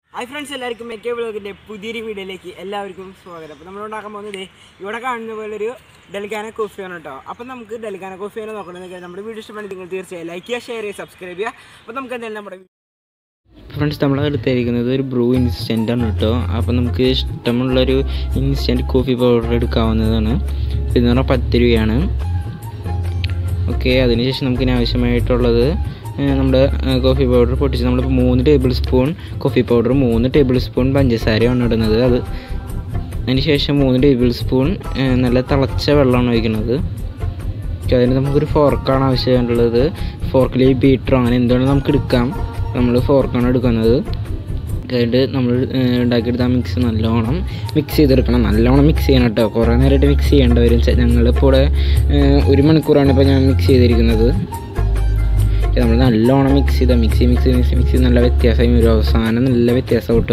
hi friends എല്ലാവർക്കും മെക്കെ ബ്ലോഗിൻ്റെ പുതിയൊരു വീഡിയോയിലേക്ക് എല്ലാവർക്കും സ്വാഗതം അപ്പോൾ നമ്മൾ ഉണ്ടാക്കാൻ പോകുന്നത് ഇവിടെ കാണുന്ന പോലെ ഒരു ഡൽഗാന കോഫിയാണ് കേട്ടോ അപ്പോൾ നമുക്ക് ഡൽഗാന കോഫിയാണ് നോക്കണമെന്ന് നമ്മുടെ വീഡിയോ ഇഷ്ടപ്പെടുന്നത് നിങ്ങൾ തീർച്ചയായും ലൈക്ക് ചെയ്യുക ഷെയർ ചെയ്യുക സബ്സ്ക്രൈബ് ചെയ്യുക അപ്പോൾ നമുക്ക് എന്തായാലും നമ്മുടെ ഫ്രണ്ട്സ് നമ്മൾ എടുത്തിരിക്കുന്നത് ഒരു ബ്രൂ ഇൻസ്റ്റൻ്റ് ആണ് കേട്ടോ അപ്പോൾ നമുക്ക് ഇഷ്ടമുള്ളൊരു ഇൻസ്റ്റൻറ്റ് കോഫി പൗഡർ എടുക്കാവുന്നതാണ് ഇതെന്ന് പറഞ്ഞാൽ പത്ത് രൂപയാണ് ഓക്കെ അതിനുശേഷം നമുക്കിനി ആവശ്യമായിട്ടുള്ളത് ഏഹ്, നമ്മുടെ ഏഹ്, കോഫി പൗഡർ പൊട്ടിച്ച് നമ്മളിപ്പോൾ മൂന്ന് ടേബിൾ സ്പൂൺ കോഫി പൗഡർ മൂന്ന് ടേബിൾ സ്പൂൺ പഞ്ചസാരയാണ് ഇടുന്നത് അത് അതിന് ശേഷം മൂന്ന് ടേബിൾ സ്പൂൺ ഏഹ്, നല്ല തിളച്ച വെള്ളമാണ് ഒഴിക്കുന്നത് ഓക്കെ അതിന് നമുക്കൊരു ഫോർക്കാണ് ആവശ്യമായിട്ടുള്ളത് ഫോർക്കിൽ ബീറ്ററോ അങ്ങനെ എന്തുവേണമെങ്കിലും നമുക്ക് എടുക്കാം നമ്മൾ ഫോർക്കാണ് എടുക്കുന്നത് കഴിഞ്ഞിട്ട് നമ്മൾ ഏഹ്, ഉണ്ടാക്കിയെടുത്ത ആ മിക്സ് നല്ലോണം മിക്സ് ചെയ്തെടുക്കണം നല്ലോണം മിക്സ് ചെയ്യണം കേട്ടോ കുറേ നേരമായിട്ട് മിക്സ് ചെയ്യേണ്ട വരും ചെ- ഞങ്ങളിപ്പോൾ ഇവിടെ ഏഹ്, ഒരു മണിക്കൂറാണ് ഇപ്പോൾ ഞാൻ മിക്സ് ചെയ്തിരിക്കുന്നത് നമ്മൾ നല്ലോണം മിക്സ് ചെയ്താൽ മിക്സി മിക്സി മിക്സി മിക്സി നല്ല വ്യത്യാസമായി വരും അവസാനം നല്ല വ്യത്യാസം കേട്ടോ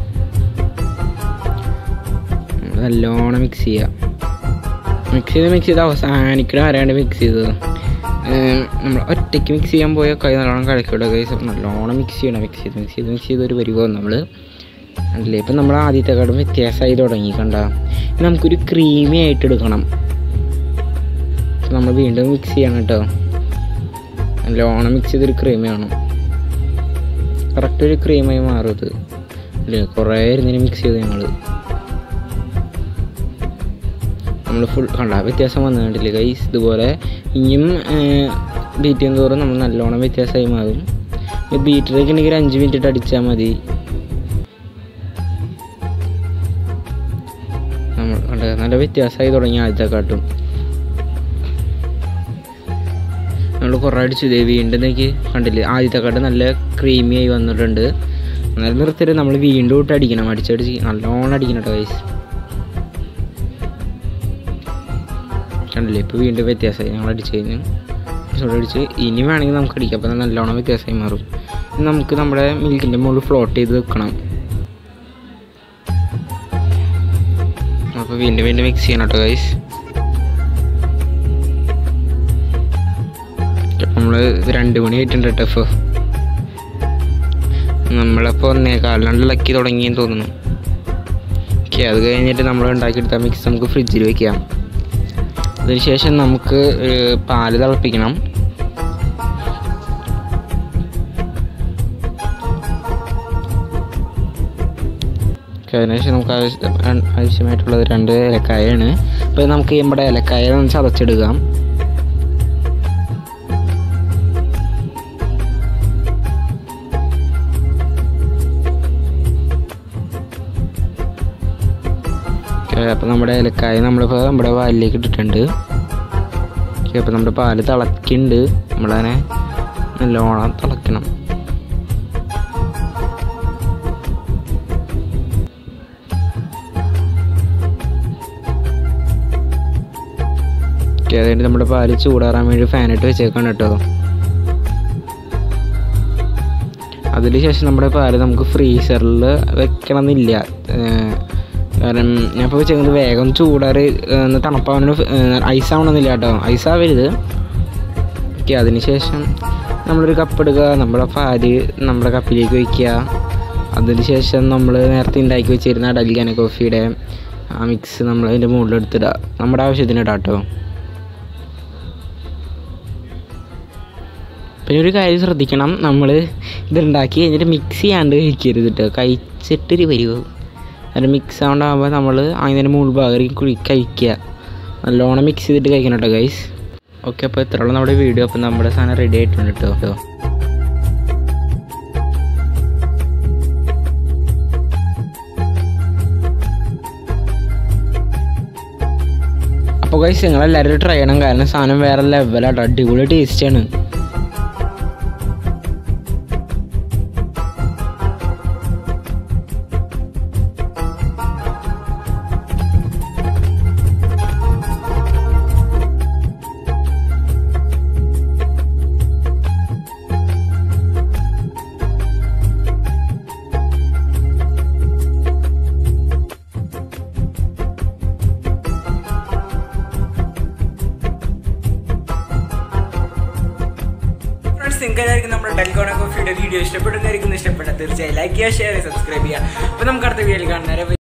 നമ്മൾ നല്ലോണം മിക്സ് ചെയ്യുക മിക്സ് ചെയ്ത് മിക്സ് ചെയ്ത് അവസാനിക്കണം ആരാണ്ട് മിക്സ് ചെയ്തത് നമ്മൾ ഒറ്റയ്ക്ക് മിക്സ് ചെയ്യാൻ പോയ കൈ നല്ലോണം കഴിക്കൂടെ കൈ നല്ലോണം മിക്സ് ചെയ്യണം മിക്സ് ചെയ്ത് മിക്സ് ചെയ്ത് മിക്സ് ചെയ്ത് ഒരു വരുമ്പോൾ നമ്മൾ അല്ലേ ഇപ്പം നമ്മൾ ആദ്യത്തെ കാടും വ്യത്യാസമായി തുടങ്ങി കണ്ട ഇനി നമുക്കൊരു ക്രീമി ആയിട്ട് എടുക്കണം നമ്മൾ വീണ്ടും മിക്സ് ചെയ്യണം കേട്ടോ നല്ലോണം മിക്സ് ചെയ്തൊരു ക്രീമി വേണം കറക്റ്റ് ഒരു ക്രീമായി മാറും ഇത് അല്ലേ കുറേ ഇരുന്നിന് മിക്സ് ചെയ്ത് ഞങ്ങൾ നമ്മൾ ഫുൾ കണ്ട വ്യത്യാസം വന്നു കണ്ടില്ലേ ഗൈസ് ഇതുപോലെ ഇനിയും ബീറ്റ് ചെയ്യുന്ന തോറും നമ്മൾ നല്ലോണം വ്യത്യാസമായി മാറും ബീറ്ററൊക്കെ ഉണ്ടെങ്കിൽ ഒരു അഞ്ച് മിനിറ്റ് അടിച്ചാൽ മതി നമ്മൾ കണ്ട നല്ല വ്യത്യാസമായി തുടങ്ങി ആദ്യത്തെ കാട്ടും നമ്മൾ കുറേ അടിച്ചു ഇതേ വീണ്ടും എനിക്ക് കണ്ടില്ലേ ആദ്യത്തെ കാട്ട് നല്ല ക്രീമി ആയി വന്നിട്ടുണ്ട് എന്നാലും നിർത്തിയിട്ട് നമ്മൾ വീണ്ടും ഇട്ട് അടിക്കണം അടിച്ചടിച്ച് നല്ലോണം അടിക്കണം കേട്ടോ ഗൈസ് കണ്ടില്ലേ ഇപ്പോൾ വീണ്ടും വ്യത്യാസമായി ഞങ്ങൾ അടിച്ച് കഴിഞ്ഞ് കുറച്ചുകൂടെ അടിച്ച് ഇനി വേണമെങ്കിൽ നമുക്ക് അടിക്കാം അപ്പോൾ നല്ലോണം വ്യത്യാസമായി മാറും ഇനി നമുക്ക് നമ്മുടെ മിൽക്കിൻ്റെ മുകളിൽ ഫ്ലോട്ട് ചെയ്ത് വെക്കണം അപ്പോൾ വീണ്ടും വീണ്ടും മിക്സ് ചെയ്യണം കേട്ടോ ഗൈസ് നമ്മൾ രണ്ട് മണി ആയിട്ടുണ്ട് കേട്ടോ ഇപ്പോൾ നമ്മളപ്പോൾ ഒന്നേ കാലിനാണ്ട് ഇളക്കി തുടങ്ങിയെന്ന് തോന്നുന്നു ഓക്കെ അത് കഴിഞ്ഞിട്ട് നമ്മൾ ഉണ്ടാക്കിയെടുത്ത മിക്സ് നമുക്ക് ഫ്രിഡ്ജിൽ വെക്കാം അതിനുശേഷം നമുക്ക് ഏഹ്, പാല് തിളപ്പിക്കണം ഓക്കെ, അതിനുശേഷം നമുക്ക് ആവശ്യ ആവശ്യമായിട്ടുള്ളത് രണ്ട് ഏലക്കായാണ് അപ്പോൾ നമുക്ക് നമ്മുടെ ഏലക്കായ ഒന്ന് ചതച്ചെടുക്കാം അപ്പോൾ നമ്മുടെ ഏലക്കായ നമ്മളിപ്പോൾ നമ്മുടെ പാലിലേക്ക് ഇട്ടിട്ടുണ്ട് അപ്പോൾ നമ്മുടെ പാല് തിളക്കുന്നുണ്ട് നമ്മളതിനെ നല്ലോണം തിളക്കണം ഓക്കെ അതുകൊണ്ട് നമ്മുടെ പാല് ചൂടാറാൻ വേണ്ടി ഫാനിട്ട് വെച്ചേക്കാണ് കേട്ടോ അതിന് ശേഷം നമ്മുടെ പാല് നമുക്ക് ഫ്രീസറിൽ വെക്കണം എന്നില്ല ഏഹ് കാരണം ഞാൻ ഇപ്പോൾ വെച്ചേക്കുന്നത് വേഗം ചൂടാറി ഏഹ് ഒന്ന് തണുപ്പാവാൻ ഐസ് ആവണമെന്നില്ല കേട്ടോ ഐസ് ആവരുത് ഓക്കെ അതിന് ശേഷം നമ്മളൊരു കപ്പ് എടുക്കുക നമ്മുടെ പാല് നമ്മുടെ കപ്പിലേക്ക് വയ്ക്കുക അതിന് ശേഷം നമ്മൾ നേരത്തെ ഉണ്ടാക്കി വെച്ചിരുന്ന ഡൽഗാന കോഫിയുടെ ആ മിക്സ് നമ്മൾ അതിൻ്റെ മുകളിലെടുത്തിടുക നമ്മുടെ ആവശ്യത്തിന് ഇടാം കേട്ടോ പിന്നെ ഒരു കാര്യം ശ്രദ്ധിക്കണം നമ്മൾ ഇതുണ്ടാക്കി കഴിഞ്ഞിട്ട് മിക്സ് ചെയ്യാണ്ട് കഴിക്കരുത് കേട്ടോ കഴിച്ചിട്ടൊരു വരുമോ അത് മിക്സ് ആവുണ്ടാകുമ്പോൾ നമ്മൾ അതിൻ്റെ മുകൾ ഭാഗം കുഴി കഴിക്കുക നല്ലോണം മിക്സ് ചെയ്തിട്ട് കഴിക്കണം കേട്ടോ ഗൈസ് ഓക്കെ അപ്പോൾ ഇത്രയുള്ള നമ്മുടെ വീഡിയോ അപ്പോൾ നമ്മുടെ സാധനം റെഡി ആയിട്ടുണ്ട് കേട്ടോ കേട്ടോ അപ്പോൾ ഗൈസ് നിങ്ങളെല്ലാവരും ട്രൈ ചെയ്യണം കാരണം സാധനം വേറെ ലെവലാട്ടോ അടിപൊളി ടേസ്റ്റാണ് വീഡിയോ ഇഷ്ടപ്പെടുന്നതായിരിക്കും ഇഷ്ടപ്പെട്ട തീർച്ചയായും ലൈക്ക് ചെയ്യുക ഷെയർ ചെയ്യുക സബ്സ്ക്രൈബ് ചെയ്യുക അപ്പോൾ നമുക്ക് അടുത്ത വീഡിയോയിൽ കാണുന്നവരെ